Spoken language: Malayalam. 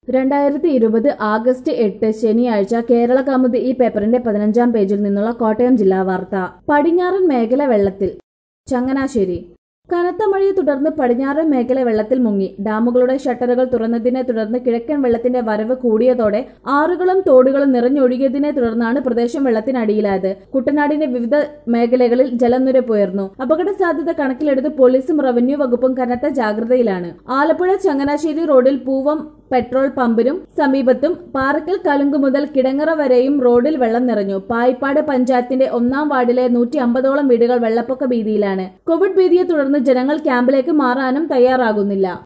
രണ്ടായിരത്തി ഇരുപത് ആഗസ്റ്റ് എട്ട് ശനിയാഴ്ച കേരള കൗമുദി ഈ പേപ്പറിന്റെ പതിനഞ്ചാം പേജിൽ നിന്നുള്ള കോട്ടയം ജില്ലാ വാർത്ത പടിഞ്ഞാറൻ മേഖല വെള്ളത്തിൽ ചങ്ങനാശ്ശേരി കനത്ത മഴയെ തുടർന്ന് പടിഞ്ഞാറൻ മേഖല വെള്ളത്തിൽ മുങ്ങി ഡാമുകളുടെ ഷട്ടറുകൾ തുറന്നതിനെ തുടർന്ന് കിഴക്കൻ വെള്ളത്തിന്റെ വരവ് കൂടിയതോടെ ആറുകളും തോടുകളും നിറഞ്ഞൊഴുകിയതിനെ തുടർന്നാണ് പ്രദേശം വെള്ളത്തിനടിയിലായത് കുട്ടനാടിന്റെ വിവിധ മേഖലകളിൽ ജലനിരപ്പുയർന്നു അപകട സാധ്യത കണക്കിലെടുത്ത് പോലീസും റവന്യൂ വകുപ്പും കനത്ത ജാഗ്രതയിലാണ് ആലപ്പുഴ ചങ്ങനാശ്ശേരി റോഡിൽ പൂവം പെട്രോൾ പമ്പിനും സമീപത്തും പാറക്കൽ കലുങ്ക് മുതൽ കിടങ്ങറ വരെയും റോഡിൽ വെള്ളം നിറഞ്ഞു പായിപ്പാട് പഞ്ചായത്തിന്റെ ഒന്നാം വാർഡിലെ നൂറ്റി അമ്പതോളം വീടുകൾ വെള്ളപ്പൊക്ക ഭീതിയിലാണ് കോവിഡ് ഭീതിയെ തുടർന്ന് ജനങ്ങൾ ക്യാമ്പിലേക്ക് മാറാനും തയ്യാറാകുന്നില്ല